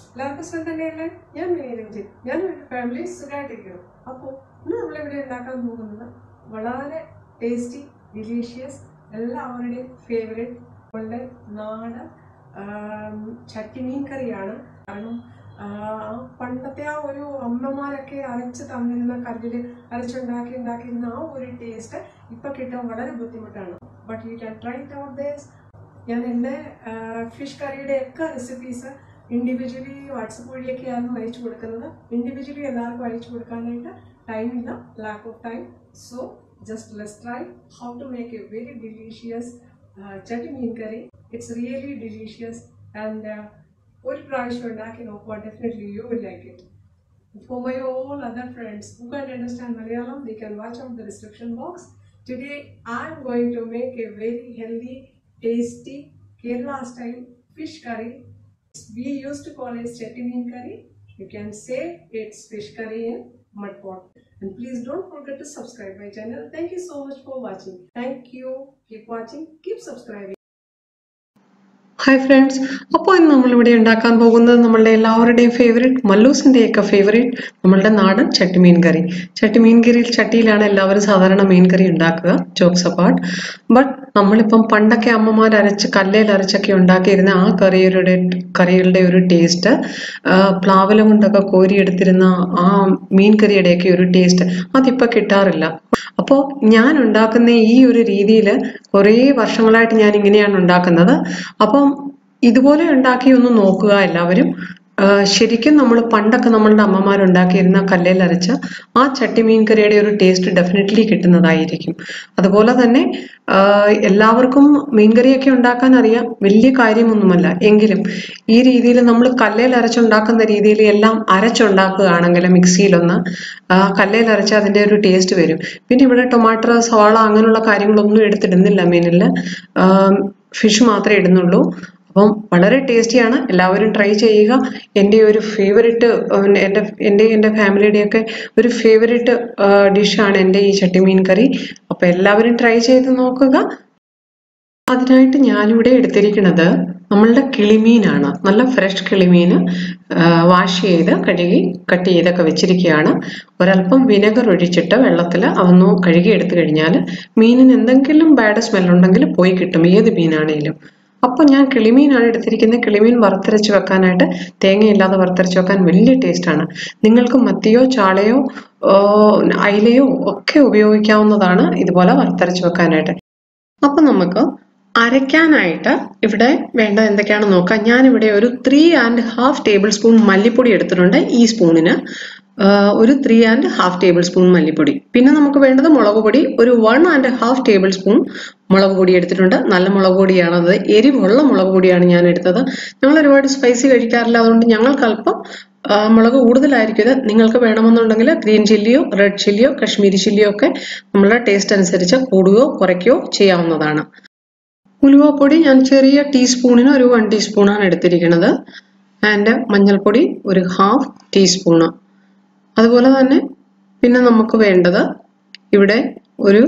എല്ലാവർക്കും സുഖം തന്നെയല്ലേ ഞാൻ മേരഞ്ജിത്ത് ഞാൻ എൻ്റെ ഫാമിലി സുഖമായിട്ടിരിക്കുന്നു അപ്പോൾ ഇന്ന് നമ്മളിവിടെ ഉണ്ടാക്കാൻ പോകുന്നത് വളരെ ടേസ്റ്റി ഡിലീഷ്യസ് എല്ലാവരുടെയും ഫേവറേറ്റ് നമ്മളുടെ നാടൻ ആം, ചട്ടിമീൻ കറിയാണ് കാരണം ആ, ആ പണ്ടത്തെ ആ ഒരു അമ്മമാരൊക്കെ അരച്ച് തന്നിരുന്ന കല്ലിൽ അരച്ചുണ്ടാക്കി ഉണ്ടാക്കിയിരുന്ന ആ ഒരു ടേസ്റ്റ് ഇപ്പൊ കിട്ടാൻ വളരെ ബുദ്ധിമുട്ടാണ് but you can try it out ദേസ് ഞാൻ എൻ്റെ ഫിഷ് കറിയുടെ ഒക്കെ റെസിപ്പീസ് ഇൻഡിവിജ്വലി വാട്സപ്പ് വഴിയൊക്കെയാണ് അയച്ചു കൊടുക്കുന്നത് ഇൻഡിവിജ്വലി എല്ലാവർക്കും അയച്ചു കൊടുക്കാനായിട്ട് ടൈമില്ല lack of time so just let's try how to make a very delicious chatti meen curry it's really delicious and ഒരു പ്രാവശ്യം ഉണ്ടാക്കി നോക്കുക definitely you will like it For my all other friends who can understand Malayalam, they can watch out the description box. Today, I'm going to make a very healthy, tasty Kerala style fish curry. We used to call it chettineen curry. You can say it's fish curry in mud pot. And please don't forget to subscribe my channel. Thank you so much for watching. Thank you. Keep watching. Keep subscribing. Hi friends അപ്പോൾ ഇന്ന് നമ്മളിവിടെ ഉണ്ടാക്കാൻ പോകുന്നത് നമ്മളുടെ എല്ലാവരുടെയും favourite മല്ലൂസിൻ്റെയൊക്കെ favourite നമ്മളുടെ നാടൻ ചട്ടിമീൻ കറി ചട്ടിമീൻ കറി ചട്ടിയിലാണ് എല്ലാവരും സാധാരണ മീൻ കറി ഉണ്ടാക്കുക ജോക്സ് അപ്പാർട്ട് ബട്ട് നമ്മളിപ്പം പണ്ടൊക്കെ അമ്മമാർ അരച്ച് കല്ലേൽ അരച്ചൊക്കെ ഉണ്ടാക്കിയിരുന്ന ആ കറിയുടെ കറികളുടെ ഒരു ടേസ്റ്റ് പ്ലാവല കൊണ്ടൊക്കെ കോരിയെടുത്തിരുന്ന ആ മീൻ കറിയുടെയൊക്കെ ഒരു ടേസ്റ്റ് അതിപ്പോൾ കിട്ടാറില്ല അപ്പോൾ ഞാൻ ഉണ്ടാക്കുന്ന ഈ ഒരു രീതിയിൽ കുറേ വർഷങ്ങളായിട്ട് ഞാൻ ഇങ്ങനെയാണ് ഉണ്ടാക്കുന്നത് അപ്പം ഇതുപോലെ ഉണ്ടാക്കി ഒന്ന് നോക്കുക എല്ലാവരും ആ, ശരിക്കും നമ്മൾ പണ്ടൊക്കെ നമ്മളുടെ അമ്മമാരുണ്ടാക്കിയിരുന്ന കല്ലേൽ അരച്ച ആ ചട്ടി മീൻ കറിയുടെ ഒരു ടേസ്റ്റ് ഡെഫിനറ്റ്ലി കിട്ടുന്നതായിരിക്കും അതുപോലെ തന്നെ ആ, എല്ലാവർക്കും മീൻകറിയൊക്കെ ഉണ്ടാക്കാൻ അറിയാം വലിയ കാര്യമൊന്നുമല്ല എങ്കിലും ഈ രീതിയിൽ നമ്മൾ കല്ലേൽ അരച്ചുണ്ടാക്കുന്ന രീതിയിൽ എല്ലാം അരച്ചുണ്ടാക്കുകയാണെങ്കിൽ മിക്സിയിലൊന്ന് ആ, കല്ലേൽ അരച്ച അതിൻ്റെ ഒരു ടേസ്റ്റ് വരും പിന്നെ ഇവിടെ ടൊമാറ്റോ സവാള അങ്ങനെയുള്ള കാര്യങ്ങളൊന്നും എടുത്തിടുന്നില്ല മീനിൽ ഫിഷ് മാത്രമേ ഇടുന്നുള്ളൂ അപ്പം വളരെ ടേസ്റ്റിയാണ് എല്ലാവരും ട്രൈ ചെയ്യുക എൻ്റെ ഒരു ഫേവററ്റ് എൻ്റെ എൻ്റെ എൻ്റെ ഫാമിലിയുടെയൊക്കെ ഒരു ഫേവററ്റ് ഡിഷാണ് എൻ്റെ ഈ ചട്ടിമീൻ കറി അപ്പോൾ എല്ലാവരും ട്രൈ ചെയ്ത് നോക്കുക അതിനായിട്ട് ഞാനിവിടെ എടുത്തിരിക്കുന്നത് നമ്മളുടെ കിളിമീനാണ് നല്ല ഫ്രഷ് കിളിമീൻ വാഷ് ചെയ്ത് കഴുകി കട്ട് ചെയ്തൊക്കെ വെച്ചിരിക്കുകയാണ് ഒരല്പം വിനെഗർ ഒഴിച്ചിട്ട് വെള്ളത്തിൽ അതൊന്ന് കഴുകി എടുത്തു കഴിഞ്ഞാൽ മീനിന് എന്തെങ്കിലും ബാഡ് സ്മെല്ലുണ്ടെങ്കിൽ പോയി കിട്ടും ഏത് മീനാണേലും അപ്പോൾ ഞാൻ കിളിമീനാണ് എടുത്തിരിക്കുന്നത് കിളിമീൻ വറുത്തരച്ച് വെക്കാനായിട്ട് തേങ്ങയില്ലാതെ വറുത്തരച്ച് വെക്കാൻ വലിയ ടേസ്റ്റാണ് നിങ്ങൾക്ക് മത്തിയോ ചാളയോ ആ, അയിലയോ ഒക്കെ ഉപയോഗിക്കാവുന്നതാണ് ഇതുപോലെ വറുത്തരച്ച് വെക്കാനായിട്ട് അപ്പം നമുക്ക് അരയ്ക്കാനായിട്ട് ഇവിടെ വേണ്ട എന്തൊക്കെയാണെന്ന് നോക്കാം ഞാനിവിടെ ഒരു three and half tablespoon മല്ലിപ്പൊടി എടുത്തിട്ടുണ്ട് ഈ സ്പൂണിന് ആ, ഒരു three and half tablespoon മല്ലിപ്പൊടി പിന്നെ നമുക്ക് വേണ്ടത് മുളക് പൊടി ഒരു one and half tablespoon മുളക് പൊടി എടുത്തിട്ടുണ്ട് നല്ല മുളക് പൊടിയാണത് എരിവുള്ള മുളക് പൊടിയാണ് ഞാൻ എടുത്തത് ഞങ്ങൾ ഒരുപാട് സ്പൈസി കഴിക്കാറില്ല അതുകൊണ്ട് ഞങ്ങൾക്ക് അല്പം ആ, മുളക് കൂടുതലായിരിക്കും ഇത് നിങ്ങൾക്ക് വേണമെന്നുണ്ടെങ്കിൽ ഗ്രീൻ ചില്ലിയോ റെഡ് ചില്ലിയോ കശ്മീരി ചില്ലിയോ ഒക്കെ നമ്മളുടെ ടേസ്റ്റ് അനുസരിച്ച് കൂടുകയോ കുറയ്ക്കുകയോ ചെയ്യാവുന്നതാണ് ഉലുവപ്പൊടി ഞാൻ ചെറിയ ടീസ്പൂണിന് ഒരു വൺ ടീസ്പൂണാണ് എടുത്തിരിക്കുന്നത് ആൻഡ് മഞ്ഞൾപ്പൊടി ഒരു ഹാഫ് ടീസ്പൂണ് അതുപോലെ തന്നെ പിന്നെ നമുക്ക് വേണ്ടത് ഇവിടെ ഒരു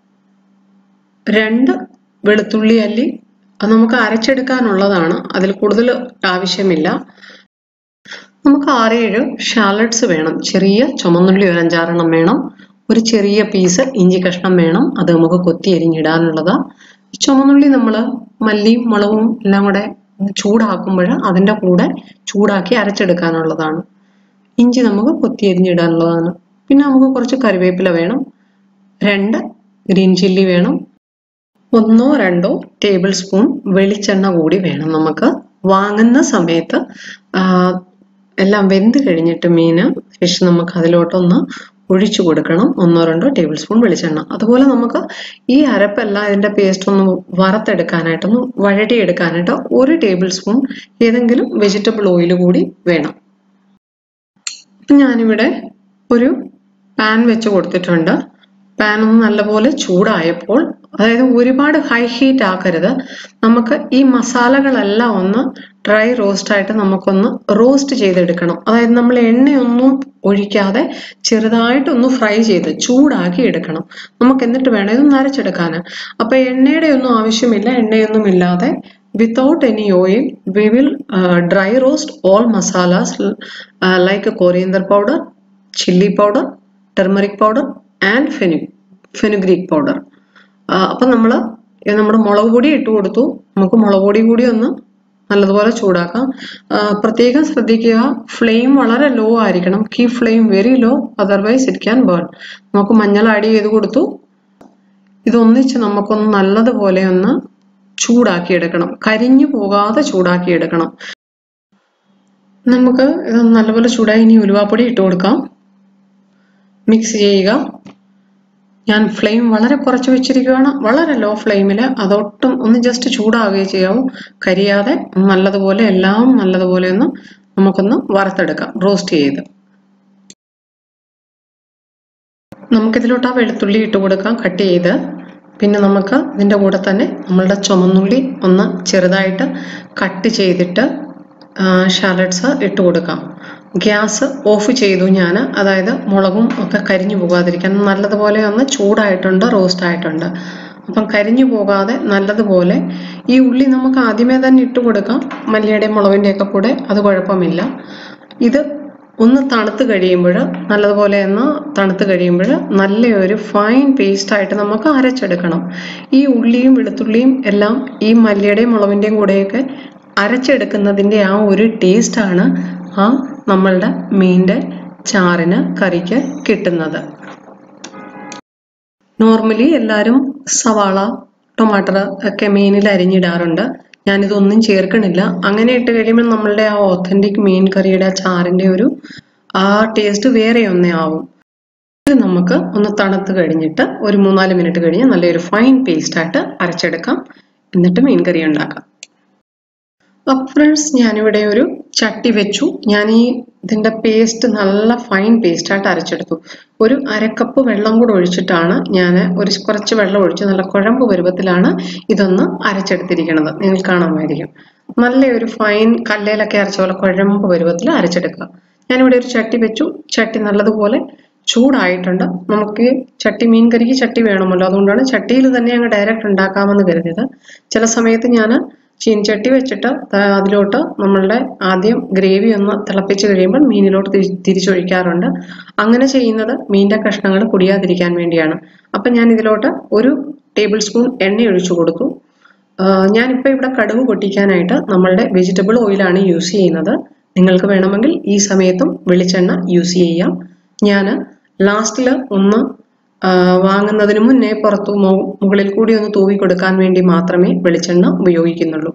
രണ്ട് വെളുത്തുള്ളി അല്ലി അത് നമുക്ക് അരച്ചെടുക്കാനുള്ളതാണ് അതിൽ കൂടുതൽ ആവശ്യമില്ല നമുക്ക് ആറേഴ് ഷാലറ്റ്സ് വേണം ചെറിയ ചുമന്നുള്ളി ഒരു അഞ്ചാറെണ്ണം വേണം ഒരു ചെറിയ പീസ് ഇഞ്ചി കഷ്ണം വേണം അത് നമുക്ക് കൊത്തി എരിഞ്ഞിടാനുള്ളതാ ഈ ചുമന്നുള്ളി നമ്മൾ മല്ലിയും മുളകും എല്ലാം കൂടെ ചൂടാക്കുമ്പോൾ അതിൻ്റെ കൂടെ ചൂടാക്കി അരച്ചെടുക്കാനുള്ളതാണ് ഇഞ്ചി നമുക്ക് കൊത്തി എരിഞ്ഞിടാനുള്ളതാണ് പിന്നെ നമുക്ക് കുറച്ച് കറിവേപ്പില വേണം രണ്ട് ഗ്രീൻ ചില്ലി വേണം ഒന്നോ രണ്ടോ ടേബിൾ സ്പൂൺ വെളിച്ചെണ്ണ കൂടി വേണം നമുക്ക് വാങ്ങുന്ന സമയത്ത് ആ, എല്ലാം വെന്ത് കഴിഞ്ഞിട്ട് മീന് ഫിഷ് നമുക്ക് അതിലോട്ടൊന്ന് ഒഴിച്ചു കൊടുക്കണം ഒന്നോ രണ്ടോ ടേബിൾ സ്പൂൺ വെളിച്ചെണ്ണ അതുപോലെ നമുക്ക് ഈ അരപ്പെല്ലാം ഇതിന്റെ പേസ്റ്റ് ഒന്ന് വറുത്തെടുക്കാനായിട്ടൊന്ന് വഴറ്റിയെടുക്കാനായിട്ട് ഒരു ടേബിൾ സ്പൂൺ ഏതെങ്കിലും വെജിറ്റബിൾ ഓയിൽ കൂടി വേണം ഇപ്പം ഞാനിവിടെ ഒരു പാൻ വെച്ച് കൊടുത്തിട്ടുണ്ട് പാൻ ഒന്ന് നല്ലപോലെ ചൂടായപ്പോൾ അതായത് ഒരുപാട് ഹൈ ഹീറ്റ് ആക്കരുത് നമുക്ക് ഈ മസാലകളെല്ലാം ഒന്ന് ഡ്രൈ റോസ്റ്റ് ആയിട്ട് നമുക്കൊന്ന് റോസ്റ്റ് ചെയ്തെടുക്കണം അതായത് നമ്മൾ എണ്ണയൊന്നും ഒഴിക്കാതെ ചെറുതായിട്ടൊന്ന് ഫ്രൈ ചെയ്ത് ചൂടാക്കി എടുക്കണം നമുക്ക് എന്നിട്ട് വേണം ഇതൊന്ന് അരച്ചെടുക്കാൻ അപ്പൊ എണ്ണയുടെ ഒന്നും ആവശ്യമില്ല എണ്ണയൊന്നും ഇല്ലാതെ without any oil we will uh, dry roast all masalas uh, like coriander powder chili powder turmeric powder and fenugreek fenugreek powder അപ്പം നമ്മൾ നമ്മുടെ മുളക് പൊടി ഇട്ട് കൊടുത്തു നമുക്ക് മുളക് പൊടി കൂടി ഒന്ന് നല്ലതുപോലെ ചൂടാക്കാം ആ, പ്രത്യേകം ശ്രദ്ധിക്കുക ഫ്ലെയിം വളരെ ലോ ആയിരിക്കണം കീ flame very low otherwise it can burn നമുക്ക് മഞ്ഞൾ ആഡ് ചെയ്ത് കൊടുത്തു ഇതൊന്നിച്ച് നമുക്കൊന്ന് നല്ലതുപോലെ ഒന്ന് ചൂടാക്കിയെടുക്കണം കരിഞ്ഞു പോകാതെ ചൂടാക്കിയെടുക്കണം നമുക്ക് ഇത് നല്ലപോലെ ചൂടായി ഇനി ഉലുവാപ്പൊടി ഇട്ട് കൊടുക്കാം മിക്സ് ചെയ്യുക ഞാൻ ഫ്ലെയിം വളരെ കുറച്ച് വെച്ചിരിക്കുകയാണ് വളരെ ലോ ഫ്ലെയിമിൽ അതൊട്ടും ഒന്ന് ജസ്റ്റ് ചൂടാവുകയും ചെയ്യാവും കരിയാതെ നല്ലതുപോലെ എല്ലാം നല്ലതുപോലെ ഒന്ന് നമുക്കൊന്ന് വറുത്തെടുക്കാം റോസ്റ്റ് ചെയ്ത് നമുക്കിതിലോട്ട് ആ വെളുത്തുള്ളി ഇട്ട് കൊടുക്കാം കട്ട് ചെയ്ത് പിന്നെ നമുക്ക് ഇതിൻ്റെ കൂടെ തന്നെ നമ്മളുടെ ചുമന്നുള്ളി ഒന്ന് ചെറുതായിട്ട് കട്ട് ചെയ്തിട്ട് ഷാലറ്റ്സ് ഇട്ട് കൊടുക്കാം ഗ്യാസ് ഓഫ് ചെയ്തു ഞാൻ അതായത് മുളകും ഒക്കെ കരിഞ്ഞു പോകാതിരിക്കാൻ നല്ലതുപോലെ ഒന്ന് ചൂടായിട്ടുണ്ട് റോസ്റ്റ് ആയിട്ടുണ്ട് അപ്പം കരിഞ്ഞു പോകാതെ നല്ലതുപോലെ ഈ ഉള്ളി നമുക്ക് ആദ്യമേ തന്നെ ഇട്ട് കൊടുക്കാം മല്ലിയുടെയും മുളകിൻ്റെയൊക്കെ കൂടെ അത് കുഴപ്പമില്ല ഇത് ഒന്ന് തണുത്ത് കഴിയുമ്പോൾ നല്ലതുപോലെ ഒന്ന് തണുത്ത് കഴിയുമ്പോൾ നല്ലൊരു ഫൈൻ പേസ്റ്റ് ആയിട്ട് നമുക്ക് അരച്ചെടുക്കണം ഈ ഉള്ളിയും വെളുത്തുള്ളിയും എല്ലാം ഈ മല്ലിയുടെയും മുളകിൻ്റെയും കൂടെയൊക്കെ അരച്ചെടുക്കുന്നതിൻ്റെ ആ ഒരു ടേസ്റ്റാണ് ആ നമ്മളുടെ മീൻ്റെ ചാറിന് കറിക്ക് കിട്ടുന്നത് നോർമലി എല്ലാവരും സവാള ടൊമാറ്റർ ഒക്കെ മീനിൽ അരിഞ്ഞിടാറുണ്ട് ഞാനിതൊന്നും ചേർക്കണില്ല അങ്ങനെ ഇട്ട് കഴിയുമ്പോൾ നമ്മളുടെ ആ ഒത്തൻറ്റിക് മീൻ കറിയുടെ ആ ചാറിൻ്റെ ഒരു ആ ടേസ്റ്റ് വേറെ ഒന്നേ ആവും ഇത് നമുക്ക് ഒന്ന് തണുത്ത് കഴിഞ്ഞിട്ട് ഒരു മൂന്നാല് മിനിറ്റ് കഴിഞ്ഞ് നല്ലൊരു ഫൈൻ പേസ്റ്റ് ആയിട്ട് അരച്ചെടുക്കാം എന്നിട്ട് മീൻ കറി ഉണ്ടാക്കാം അപ്പോൾ ഫ്രണ്ട്സ് ഞാനിവിടെ ഒരു ചട്ടി വെച്ചു ഞാൻ ഈ ഇതിൻ്റെ പേസ്റ്റ് നല്ല ഫൈൻ പേസ്റ്റായിട്ട് അരച്ചെടുത്തു ഒരു അരക്കപ്പ് വെള്ളം കൂടെ ഒഴിച്ചിട്ടാണ് ഞാൻ ഒരു കുറച്ച് വെള്ളം ഒഴിച്ച് നല്ല കുഴമ്പ് പരുവത്തിലാണ് ഇതൊന്ന് അരച്ചെടുത്തിരിക്കുന്നത് നിങ്ങൾക്ക് കാണാമായിരിക്കും നല്ല ഒരു ഫൈൻ കല്ലേലൊക്കെ അരച്ച പോലെ കുഴമ്പ് പരുവത്തിൽ അരച്ചെടുക്കുക ഞാനിവിടെ ഒരു ചട്ടി വെച്ചു ചട്ടി നല്ലതുപോലെ ചൂടായിട്ടുണ്ട് നമുക്ക് ചട്ടി മീൻ കറിക്ക് ചട്ടി വേണമല്ലോ അതുകൊണ്ടാണ് ചട്ടിയിൽ തന്നെ അങ്ങ് ഡയറക്റ്റ് ഉണ്ടാക്കാമെന്ന് കരുതിയത് ചില സമയത്ത് ഞാൻ ചീനിച്ചട്ടി വെച്ചിട്ട് ത- അതിലോട്ട് നമ്മളുടെ ആദ്യം ഗ്രേവി ഒന്ന് തിളപ്പിച്ച് കഴിയുമ്പോൾ മീനിലോട്ട് തിരി- തിരിച്ചൊഴിക്കാറുണ്ട് അങ്ങനെ ചെയ്യുന്നത് മീനിന്റെ കഷ്ണങ്ങൾ പൊടിയാതിരിക്കാൻ വേണ്ടിയാണ് അപ്പം ഞാൻ ഇതിലോട്ട് ഒരു ടേബിൾ സ്പൂൺ എണ്ണ ഒഴിച്ചു കൊടുത്തു ആഹ് ഞാനിപ്പോൾ ഇവിടെ കടുക് പൊട്ടിക്കാനായിട്ട് നമ്മളുടെ വെജിറ്റബിൾ ഓയിലാണ് യൂസ് ചെയ്യുന്നത് നിങ്ങൾക്ക് വേണമെങ്കിൽ ഈ സമയത്തും വെളിച്ചെണ്ണ യൂസ് ചെയ്യാം ഞാൻ ലാസ്റ്റിൽ ഒന്ന് ആ, വാങ്ങുന്നതിന് മുന്നേ പുറത്തു മു- മുകളിൽ കൂടി ഒന്ന് തൂവി കൊടുക്കാൻ വേണ്ടി മാത്രമേ വെളിച്ചെണ്ണ ഉപയോഗിക്കുന്നുള്ളൂ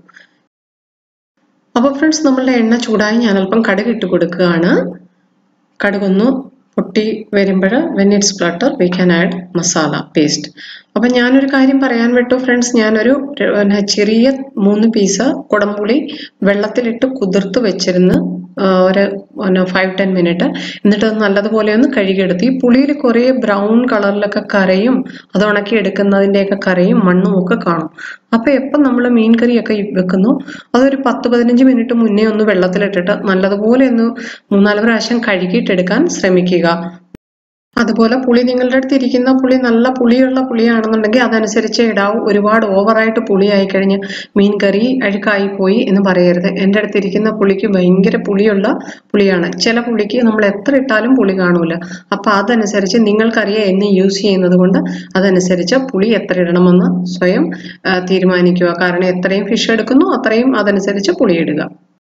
അപ്പോൾ ഫ്രണ്ട്സ് നമ്മളുടെ എണ്ണ ചൂടായി ഞാൻ അല്പം കടുക് ഇട്ട് കൊടുക്കുകയാണ് കടുകൊന്ന് പൊട്ടി വരുമ്പോൾ when it's flutter we can add masala paste അപ്പം ഞാനൊരു കാര്യം പറയാൻ വിട്ടു ഫ്രണ്ട്സ് ഞാനൊരു ര- പിന്നെ ചെറിയ മൂന്ന് പീസ് കുടംപുളി വെള്ളത്തിലിട്ട് കുതിർത്ത് വെച്ചിരുന്ന് ആ, ഒരു ഫൈവ് ടെൻ മിനിറ്റ് എന്നിട്ട് അത് നല്ലതുപോലെ ഒന്ന് കഴുകിയെടുത്തു ഈ പുളിയിൽ കുറേ ബ്രൗൺ കളറിലൊക്കെ കറയും അത് ഉണക്കി എടുക്കുന്നതിൻ്റെയൊക്കെ കറയും മണ്ണും ഒക്കെ കാണും അപ്പോൾ എപ്പം നമ്മൾ മീൻ കറിയൊക്കെ വെക്കുന്നു അതൊരു പത്ത് പതിനഞ്ച് മിനിറ്റ് മുന്നേ ഒന്ന് വെള്ളത്തിലിട്ടിട്ട് നല്ലതുപോലെ ഒന്ന് മൂന്നാല് പ്രാവശ്യം കഴുകിയിട്ടെടുക്കാൻ ശ്രമിക്കുക അതുപോലെ പുളി നിങ്ങളുടെ അടുത്ത് ഇരിക്കുന്ന പുളി നല്ല പുളിയുള്ള പുളിയാണെന്നുണ്ടെങ്കിൽ അതനുസരിച്ച് ഇടാവൂ ഒരുപാട് ഓവറായിട്ട് പുളിയായി കഴിഞ്ഞ് മീൻ കറി അഴുക്കായി പോയി എന്ന് പറയരുത് എൻ്റെ അടുത്ത് ഇരിക്കുന്ന പുളിക്ക് ഭയങ്കര പുളിയുള്ള പുളിയാണ് ചില പുളിക്ക് നമ്മൾ എത്ര ഇട്ടാലും പുളി കാണൂല അപ്പൊ അതനുസരിച്ച് നിങ്ങൾക്കറിയാം എന്നെ യൂസ് ചെയ്യുന്നത് കൊണ്ട് അതനുസരിച്ച് പുളി എത്ര ഇടണമെന്ന് സ്വയം ആ, തീരുമാനിക്കുക കാരണം എത്രയും ഫിഷ് എടുക്കുന്നു അത്രയും അതനുസരിച്ച് പുളി ഇടുക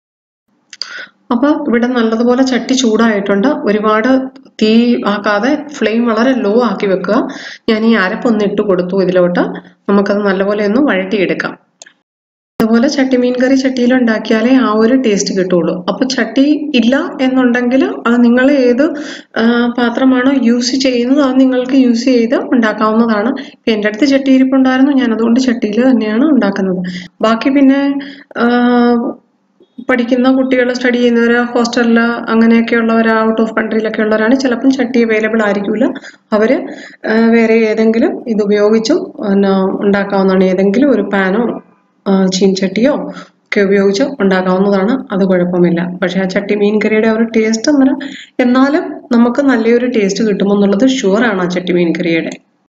അപ്പൊ ഇവിടെ നല്ലതുപോലെ ചട്ടി ചൂടായിട്ടുണ്ട് ഒരുപാട് തീ ആക്കാതെ ഫ്ലെയിം വളരെ ലോ ആക്കി വെക്കുക ഞാൻ ഈ അരപ്പൊന്ന് ഇട്ട് കൊടുത്തു ഇതിലോട്ട് നമുക്കത് നല്ലപോലെ ഒന്ന് വഴട്ടിയെടുക്കാം അതുപോലെ ചട്ടി മീൻ കറി ചട്ടിയിൽ ഉണ്ടാക്കിയാലേ ആ ഒരു ടേസ്റ്റ് കിട്ടുള്ളൂ അപ്പൊ ചട്ടി ഇല്ല എന്നുണ്ടെങ്കിൽ അത് നിങ്ങൾ ഏത് ആ, പാത്രമാണോ യൂസ് ചെയ്യുന്നത് അത് നിങ്ങൾക്ക് യൂസ് ചെയ്ത് ഉണ്ടാക്കാവുന്നതാണ് ഇപ്പൊ എൻ്റെ അടുത്ത് ചട്ടി ഇരിപ്പുണ്ടായിരുന്നു ഞാൻ അതുകൊണ്ട് ചട്ടിയിൽ തന്നെയാണ് ഉണ്ടാക്കുന്നത് ബാക്കി പിന്നെ ആ, പഠിക്കുന്ന കുട്ടികൾ സ്റ്റഡി ചെയ്യുന്നവർ ഹോസ്റ്റലിൽ അങ്ങനെയൊക്കെ ഉള്ളവർ ഔട്ട് ഓഫ് കൺട്രിയിലൊക്കെ ഉള്ളവരാണ് ചിലപ്പം ചട്ടി അവൈലബിൾ ആയിരിക്കില്ല അവർ വേറെ ഏതെങ്കിലും ഇത് ഉപയോഗിച്ചും പിന്നെ ഉണ്ടാക്കാവുന്നതാണ് ഏതെങ്കിലും ഒരു പാനോ ചീൻചട്ടിയോ ഒക്കെ ഉപയോഗിച്ച് ഉണ്ടാക്കാവുന്നതാണ് അത് കുഴപ്പമില്ല പക്ഷേ ആ ചട്ടി മീൻ കറിയുടെ ഒരു ടേസ്റ്റ് അന്നേരം എന്നാലും നമുക്ക് നല്ലൊരു ടേസ്റ്റ് കിട്ടുമെന്നുള്ളത് ഷുവറാണ് ആ ചട്ടി മീൻ കറിയുടെ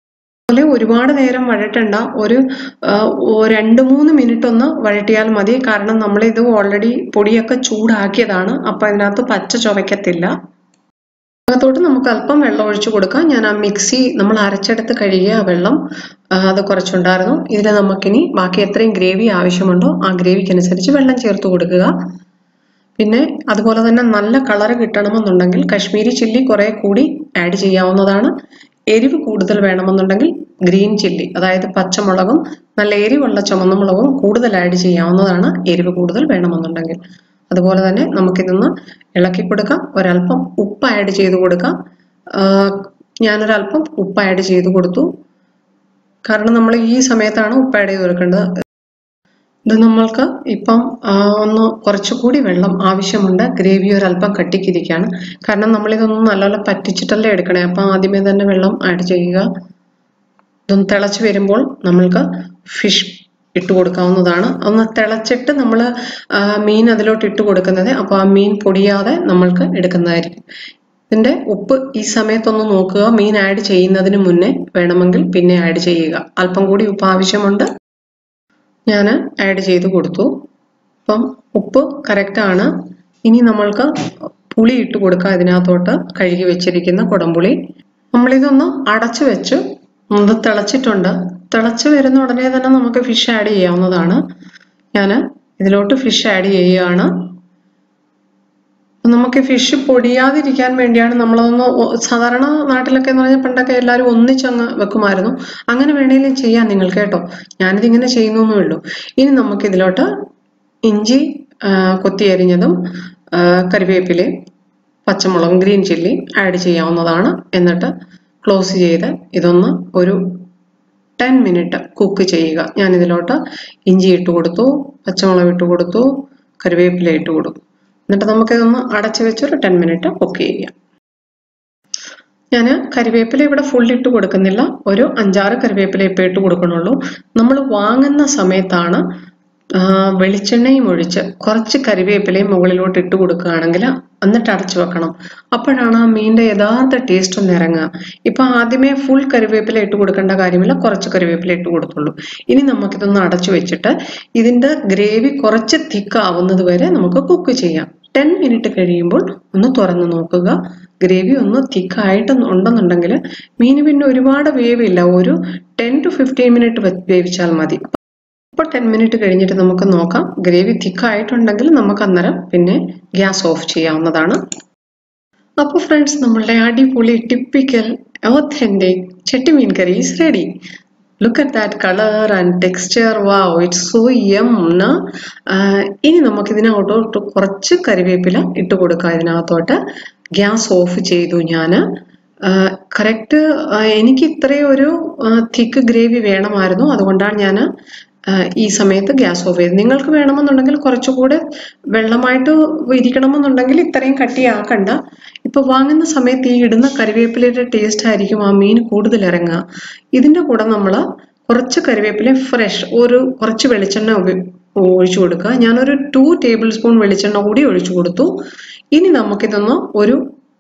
അതുപോലെ ഒരുപാട് നേരം വഴറ്റണ്ട ഒരു ആ, ഒ- രണ്ട് മൂന്ന് മിനിറ്റ് ഒന്ന് വഴറ്റിയാൽ മതി കാരണം നമ്മളിത് ഓൾറെഡി പൊടിയൊക്കെ ചൂടാക്കിയതാണ് അപ്പൊ അതിനകത്ത് പച്ച ചുവയ്ക്കത്തില്ല അകത്തോട്ട് നമുക്ക് അല്പം വെള്ളം ഒഴിച്ചു കൊടുക്കാം ഞാൻ ആ മിക്സി നമ്മൾ അരച്ചെടുത്ത് കഴുകിയ ആ വെള്ളം ആ, അത് കുറച്ചുണ്ടായിരുന്നു ഇതിൽ നമുക്കിനി ബാക്കി എത്രയും ഗ്രേവി ആവശ്യമുണ്ടോ ആ ഗ്രേവിക്കനുസരിച്ച് വെള്ളം ചേർത്ത് കൊടുക്കുക പിന്നെ അതുപോലെ തന്നെ നല്ല കളർ കിട്ടണമെന്നുണ്ടെങ്കിൽ കശ്മീരി ചില്ലി കുറെ കൂടി ആഡ് ചെയ്യാവുന്നതാണ് എരിവ് കൂടുതൽ വേണമെന്നുണ്ടെങ്കിൽ ഗ്രീൻ ചില്ലി അതായത് പച്ചമുളകും നല്ല എരിവുള്ള ചുമന്ന മുളകും കൂടുതൽ ആഡ് ചെയ്യാവുന്നതാണ് എരിവ് കൂടുതൽ വേണമെന്നുണ്ടെങ്കിൽ അതുപോലെ തന്നെ നമുക്കിതൊന്ന് ഇളക്കി കൊടുക്കാം ഒരല്പം ഉപ്പ് ആഡ് ചെയ്ത് കൊടുക്കാം ആ, ഞാനൊരല്പം ഉപ്പ് ആഡ് ചെയ്ത് കൊടുത്തു കാരണം നമ്മൾ ഈ സമയത്താണ് ഉപ്പ് ആഡ് ചെയ്ത് കൊടുക്കേണ്ടത് ഇത് നമ്മൾക്ക് ഇപ്പം ആ, ഒന്ന് കുറച്ചുകൂടി വെള്ളം ആവശ്യമുണ്ട് ഗ്രേവി ഒരല്പം കട്ടിക്കിരിക്കുകയാണ് കാരണം നമ്മളിതൊന്നും നല്ലപോലെ പറ്റിച്ചിട്ടല്ലേ എടുക്കണേ അപ്പം ആദ്യമേ തന്നെ വെള്ളം ആഡ് ചെയ്യുക ഇതൊന്ന് തിളച്ച് വരുമ്പോൾ നമ്മൾക്ക് ഫിഷ് ഇട്ട് കൊടുക്കാവുന്നതാണ് ഒന്ന് തിളച്ചിട്ട് നമ്മൾ മീൻ അതിലോട്ട് ഇട്ട് കൊടുക്കുന്നത് അപ്പോൾ ആ മീൻ പൊടിയാതെ നമ്മൾക്ക് എടുക്കുന്നതായിരിക്കും ഇതിന്റെ ഉപ്പ് ഈ സമയത്തൊന്ന് നോക്കുക മീൻ ആഡ് ചെയ്യുന്നതിന് മുന്നേ വേണമെങ്കിൽ പിന്നെ ആഡ് ചെയ്യുക അല്പം കൂടി ഉപ്പ് ആവശ്യമുണ്ട് ഞാൻ ആഡ് ചെയ്ത് കൊടുത്തു അപ്പം ഉപ്പ് കറക്റ്റ് ആണ് ഇനി നമ്മൾക്ക് പുളി ഇട്ട് കൊടുക്കാം ഇതിനകത്തോട്ട് കഴുകി വെച്ചിരിക്കുന്ന കുടംപുളി നമ്മളിതൊന്ന് അടച്ചു വെച്ച് ഇത് തിളച്ചിട്ടുണ്ട് തിളച്ച് വരുന്ന ഉടനെ തന്നെ നമുക്ക് ഫിഷ് ആഡ് ചെയ്യാവുന്നതാണ് ഞാൻ ഇതിലോട്ട് ഫിഷ് ആഡ് ചെയ്യുകയാണ് നമുക്ക് ഫിഷ് പൊടിയാതിരിക്കാൻ വേണ്ടിയാണ് നമ്മളതൊന്ന് ഒ- സാധാരണ നാട്ടിലൊക്കെ എന്ന് പറഞ്ഞാൽ പണ്ടൊക്കെ എല്ലാവരും ഒന്നിച്ചങ്ങ് വെക്കുമായിരുന്നു അങ്ങനെ വേണേലും ചെയ്യാം നിങ്ങൾക്ക് കേട്ടോ ഞാനിത് ഇങ്ങനെ ചെയ്യുന്നേ ഉള്ളൂ ഇനി നമുക്ക് ഇതിലോട്ട് ഇഞ്ചി ആ, കൊത്തി അരിഞ്ഞതും ആ, കറിവേപ്പിലയും പച്ചമുളകും ഗ്രീൻ ചില്ലി ആഡ് ചെയ്യാവുന്നതാണ് എന്നിട്ട് ക്ലോസ് ചെയ്ത് ഇതൊന്ന് ഒരു ടെൻ മിനിറ്റ് കുക്ക് ചെയ്യുക ഞാൻ ഇതിലോട്ട് ഇഞ്ചി ഇട്ട് കൊടുത്തു പച്ചമുളക് ഇട്ട് കൊടുത്തു കറിവേപ്പില ഇട്ട് കൊടുത്തു എന്നിട്ട് നമുക്കിതൊന്ന് അടച്ചു വെച്ചൊരു ടെൻ മിനിറ്റ് കുക്ക് ചെയ്യാം ഞാൻ കരിവേപ്പില ഇവിടെ ഫുൾ ഇട്ട് കൊടുക്കുന്നില്ല ഒരു അഞ്ചാറ് കരിവേപ്പില ഇപ്പം ഇട്ട് കൊടുക്കണുള്ളൂ നമ്മൾ വാങ്ങുന്ന സമയത്താണ് ആ, വെളിച്ചെണ്ണയും ഒഴിച്ച് കുറച്ച് കരിവേപ്പിലയും മുകളിലോട്ട് ഇട്ട് കൊടുക്കുകയാണെങ്കിൽ എന്നിട്ട് അടച്ചു വെക്കണം അപ്പോഴാണ് ആ മീനിന്റെ യഥാർത്ഥ ടേസ്റ്റ് ഒന്ന് ഇറങ്ങുക ഇപ്പൊ ആദ്യമേ ഫുൾ കരിവേപ്പില ഇട്ട് കൊടുക്കേണ്ട കാര്യമില്ല കുറച്ച് കരിവേപ്പില ഇട്ട് കൊടുത്തുള്ളൂ ഇനി നമുക്കിതൊന്ന് അടച്ചു വെച്ചിട്ട് ഇതിന്റെ ഗ്രേവി കുറച്ച് തിക്ക് ആവുന്നത് വരെ നമുക്ക് കുക്ക് ചെയ്യാം ടെൻ മിനിറ്റ് കഴിയുമ്പോൾ ഒന്ന് തുറന്ന് നോക്കുക ഗ്രേവി ഒന്ന് തിക്കായിട്ട് ഉണ്ടെന്നുണ്ടെങ്കിൽ മീന് പിന്നെ ഒരുപാട് വേവില്ല ഒരു ടെൻ ടു ഫിഫ്റ്റീൻ മിനിറ്റ് വേവിച്ചാൽ മതി ഇപ്പോൾ ടെൻ മിനിറ്റ് കഴിഞ്ഞിട്ട് നമുക്ക് നോക്കാം ഗ്രേവി തിക്കായിട്ടുണ്ടെങ്കിൽ നമുക്ക് അന്നേരം പിന്നെ ഗ്യാസ് ഓഫ് ചെയ്യാവുന്നതാണ് അപ്പോൾ ഫ്രണ്ട്സ് നമ്മളുടെ അടിപൊളി typical authentic chattimeen curry is ready look at that colour and texture wow it's so yum ഇനി നമുക്ക് ഇതിനകത്തോട്ട് കുറച്ച് കരിവേപ്പില ഇട്ട് കൊടുക്കാം ഇതിനകത്തോട്ട് ഗ്യാസ് ഓഫ് ചെയ്തു ഞാൻ കറക്റ്റ് എനിക്ക് ഇത്രയും ഒരു തിക്ക് ഗ്രേവി വേണമായിരുന്നു അതുകൊണ്ടാണ് ഞാൻ ഈ സമയത്ത് ഗ്യാസ് ഓഫ് ചെയ്ത് നിങ്ങൾക്ക് വേണമെന്നുണ്ടെങ്കിൽ കുറച്ചുകൂടെ വെള്ളമായിട്ട് ഇരിക്കണമെന്നുണ്ടെങ്കിൽ ഇത്രയും കട്ടിയാക്കണ്ട ഇപ്പൊ വാങ്ങുന്ന സമയത്ത് ഈ ഇടുന്ന കറിവേപ്പിലയുടെ ടേസ്റ്റ് ആയിരിക്കും ആ മീൻ കൂടുതൽ ഇറങ്ങുക ഇതിന്റെ കൂടെ നമ്മൾ കുറച്ച് കറിവേപ്പില ഫ്രഷ് ഒരു കുറച്ച് വെളിച്ചെണ്ണ ഉപ- ഒഴിച്ചു കൊടുക്കുക ഞാനൊരു ടു ടേബിൾ സ്പൂൺ വെളിച്ചെണ്ണ കൂടി ഒഴിച്ചു കൊടുത്തു ഇനി നമുക്കിതൊന്ന് ഒരു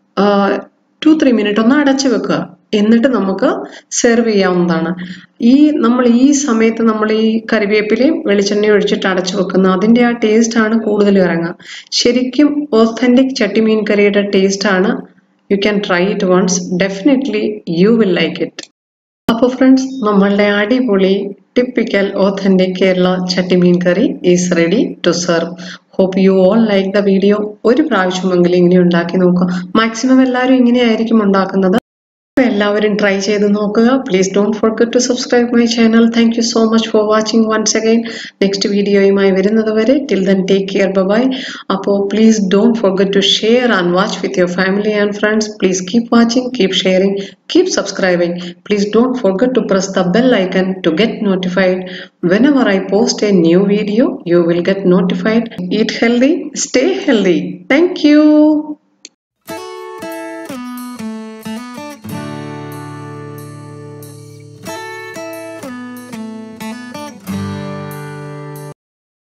ടു ത്രീ മിനിറ്റ് ഒന്ന് അടച്ചു വെക്കുക എന്നിട്ട് നമുക്ക് സെർവ് ചെയ്യാവുന്നതാണ് ഈ നമ്മൾ ഈ സമയത്ത് നമ്മൾ ഈ കറിവേപ്പിലയും വെളിച്ചെണ്ണയും ഒഴിച്ചിട്ട് അടച്ചു വെക്കുന്ന അതിന്റെ ആ ടേസ്റ്റ് ആണ് കൂടുതൽ ഇറങ്ങുക ശരിക്കും ഓത്തന്റിക് ചട്ടിമീൻ കറിയുടെ ടേസ്റ്റ് ആണ് you can try it once definitely you will like it അപ്പോൾ ഫ്രണ്ട്സ് നമ്മളുടെ അടിപൊളി typical authentic Kerala chattimeen curry is ready to serve hope you all like the video ഒരു പ്രാവശ്യമെങ്കിലും ഇങ്ങനെ ഉണ്ടാക്കി നോക്കുക മാക്സിമം എല്ലാവരും ഇങ്ങനെയായിരിക്കും ഉണ്ടാക്കുന്നത് അപ്പോൾ എല്ലാവരും ട്രൈ ചെയ്ത് നോക്കുക please don't forget to subscribe my channel thank you so much for watching once again next വീഡിയോയുമായി വരുന്നത് വരെ till then take care bye അപ്പോൾ please don't forget to share and watch with your family and friends please keep watching keep sharing keep subscribing please don't forget to press the bell icon to get notified whenever I post a new video you will get notified eat healthy stay healthy thank you